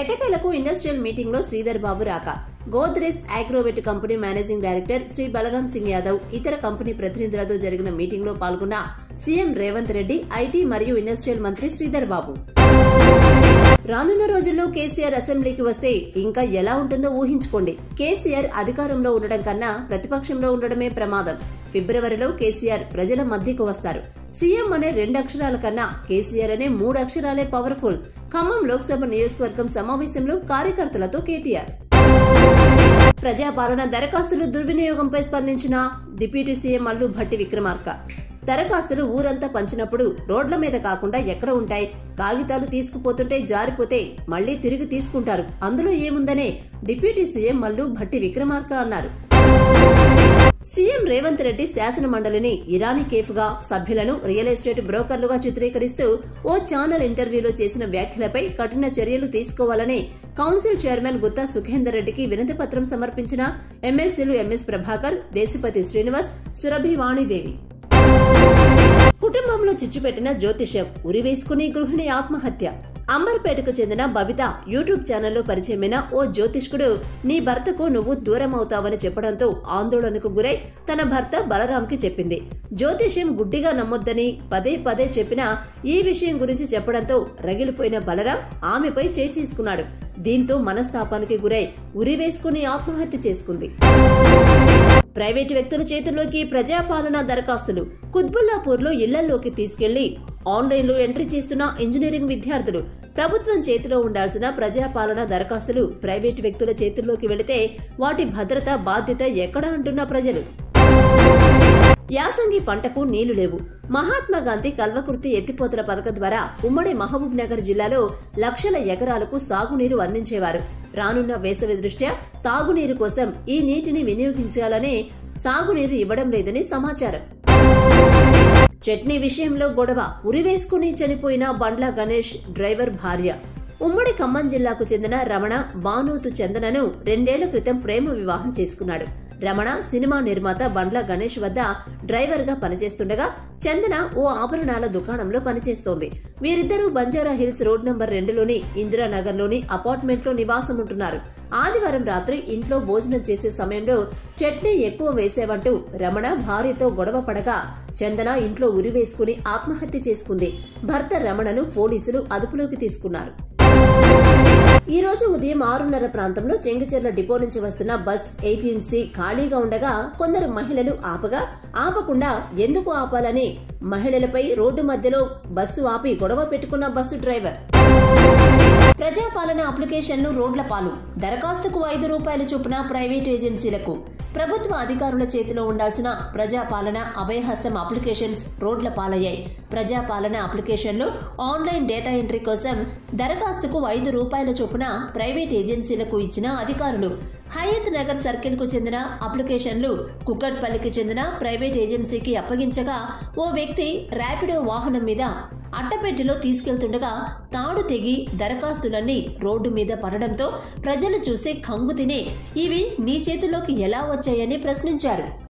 ఎట్టకేలకు industrial meeting లో శ్రీధర్ బాబు రాక Godrej Agrovet company managing director Shri Balram Singh Yadav ఇతర కంపెనీ ప్రతినిధులతో జరిగిన మీటింగ్ లో పాల్గొన్న సీఎం రేవంత్ రెడ్డి ఐటీ మరియు ఇండస్ట్రియల్ మంత్రి శ్రీధర్ బాబు రానున్న రోజుల్లో కేసీఆర్ అసెంబ్లీకి వస్తే ఇంకా ఎలా ఉంటుందో ఊహించుకోండి కేసీఆర్ అధికారంలో ఉండడం కన్నా ప్రతిపక్షంలో ఉండడమే ప్రమాదం ఫిబ్రవరిలో కేసీఆర్ ప్రజల మధ్యకు వస్తారు సీఎం అనే రెండు అక్షరాల కన్నా కేసీఆర్ అనే మూడు అక్షరాలే పవర్ఫుల్ ఖమ్మం లోక్సభ నియోజకవర్గం సమావేశంలో కార్యకర్తలతో కేటీఆర్ ప్రజాపాలన దరఖాస్తులు దుర్వినియోగంపై స్పందించిన డిప్యూటీ సీఎం అల్లు భట్టి విక్రమార్క దరఖాస్తులు ఊరంతా పంచినప్పుడు రోడ్ల మీద కాకుండా ఎక్కడ ఉంటాయి కాగితాలు తీసుకుపోతుంటే జారిపోతే మళ్లీ తిరిగి తీసుకుంటారు అందులో ఏముందనే డిప్యూటీ సీఎం మల్లు భట్టి విక్రమార్క అన్నారు సీఎం రేవంత్ రెడ్డి శాసన మండలిని ఇరానీ కేఫ్గా సభ్యులను రియల్ ఎస్టేట్ బ్రోకర్లుగా చిత్రీకరిస్తూ ఓ ఛానల్ ఇంటర్వ్యూలో చేసిన వ్యాఖ్యలపై కఠిన చర్యలు తీసుకోవాలని కౌన్సిల్ చైర్మన్ గుత్తా సుఖేందర్ రెడ్డికి వినతి పత్రం సమర్పించిన ఎమ్మెల్సీలు ఎంఎస్ ప్రభాకర్ దేశపతి శ్రీనివాస్ సురభి వాణిదేవి కుటుంబంలో చిచ్చుపెట్టిన జ్యోతిష్యం ఉరివేసుకుని గృహిణి ఆత్మహత్య అంబర్పేటకు చెందిన బబిత యూట్యూబ్ ఛానల్లో పరిచయమైన ఓ జ్యోతిష్కుడు నీ భర్తకు నువ్వు దూరం అవుతావని చెప్పడంతో ఆందోళనకు గురై తన భర్త బలరాంకి చెప్పింది జ్యోతిష్యం గుడ్డిగా నమ్మొద్దని పదే పదే చెప్పినా ఈ విషయం గురించి చెప్పడంతో రగిలిపోయిన బలరాం ఆమెపై చేచేసుకున్నాడు దీంతో మనస్తాపానికి గురై ఉరివేసుకుని ఆత్మహత్య చేసుకుంది ప్రైవేటు వ్యక్తుల చేతుల్లోకి ప్రజాపాలన దరఖాస్తులు కుత్బుల్లాపూర్లో ఇళ్లలోకి తీసుకెళ్లి ఆన్లైన్లో ఎంట్రీ చేస్తున్న ఇంజనీరింగ్ విద్యార్థులు ప్రభుత్వం చేతిలో ఉండాల్సిన ప్రజాపాలన దరఖాస్తులు ప్రైవేటు వ్యక్తుల చేతుల్లోకి వెళితే వాటి భద్రత బాధ్యత ఎక్కడ అంటున్న ప్రజలు యాసంగి పంటకు నీళ్లు లేవు మహాత్మా గాంధీ కల్వకుర్తి ఎత్తిపోతల పథకం ద్వారా ఉమ్మడి మహబూబ్ నగర్ జిల్లాలో లక్షల ఎకరాలకు సాగునీరు అందించేవారు రానున్న వేసవి దృష్ట్యా తాగునీరు కోసం ఈ నీటిని వినియోగించాలని సాగునీరు ఇవ్వడం లేదని సమాచారం చట్నీ విషయంలో గొడవ ఉరివేసుకుని చనిపోయిన బండ్ల గణేష్ డ్రైవర్ భార్య ఉమ్మడి ఖమ్మం జిల్లాకు చెందిన రమణ బానోతు చందనను రెండేళ్ల క్రితం ప్రేమ వివాహం చేసుకున్నాడు రమణ సినిమా నిర్మాత బండ్ల గణేష్ వద్ద డ్రైవర్ గా పనిచేస్తుండగా చందన ఓ ఆభరణాల దుకాణంలో పనిచేస్తోంది వీరిద్దరూ బంజారా హిల్స్ రోడ్ నంబర్ రెండులోని ఇందిరానగర్ లోని అపార్ట్మెంట్ లో నివాసం ఉంటున్నారు ఆదివారం రాత్రి ఇంట్లో భోజనం చేసే సమయంలో చట్నీ ఎక్కువ వేసేవంటూ రమణ భార్యతో గొడవ పడగా చందన ఇంట్లో ఉరివేసుకుని ఆత్మహత్య చేసుకుంది భర్త రమణను పోలీసులు అదుపులోకి తీసుకున్నారు ఈ రోజు ఉదయం ఆరున్నర ప్రాంతంలో చెంగిచెర్ల డిపో నుంచి వస్తున్న బస్ ఎయిటీన్ సి ఖాళీగా ఉండగా కొందరు మహిళలు ఆపగా ఆపకుండా ఎందుకు ఆపాలని మహిళలపై రోడ్డు మధ్యలో బస్సు ఆపి గొడవ పెట్టుకున్న బస్సు డ్రైవర్ ప్రజాపాలన అప్లికేషన్లు రోడ్ల పాలు దరఖాస్తుకు ఐదు రూపాయల చొప్పున ప్రైవేటు ఏజెన్సీలకు ప్రభుత్వ అధికారుల చేతిలో ఉండాల్సిన ప్రజాపాలన అభయహస్తం అప్లికేషన్స్ రోడ్ల పాలయ్యాయి ప్రజాపాలన అప్లికేషన్లు ఆన్లైన్ డేటా ఎంట్రీ కోసం దరఖాస్తుకు ఐదు రూపాయల చొప్పున ప్రైవేట్ ఏజెన్సీలకు ఇచ్చిన అధికారులు హయత్ నగర్ సర్కిల్ కు చెందిన అప్లికేషన్లు కుక్కట్పల్లికి చెందిన ప్రైవేట్ ఏజెన్సీకి అప్పగించగా ఓ వ్యక్తి ర్యాపిడో వాహనం మీద అట్టపెట్టెలో తీసుకెళ్తుండగా తాడు తెగి దరఖాస్తులన్నీ రోడ్డు మీద పడడంతో ప్రజలు చూసే కంగు తినే ఇవి నీ చేతిలోకి ఎలా వచ్చాయని ప్రశ్నించారు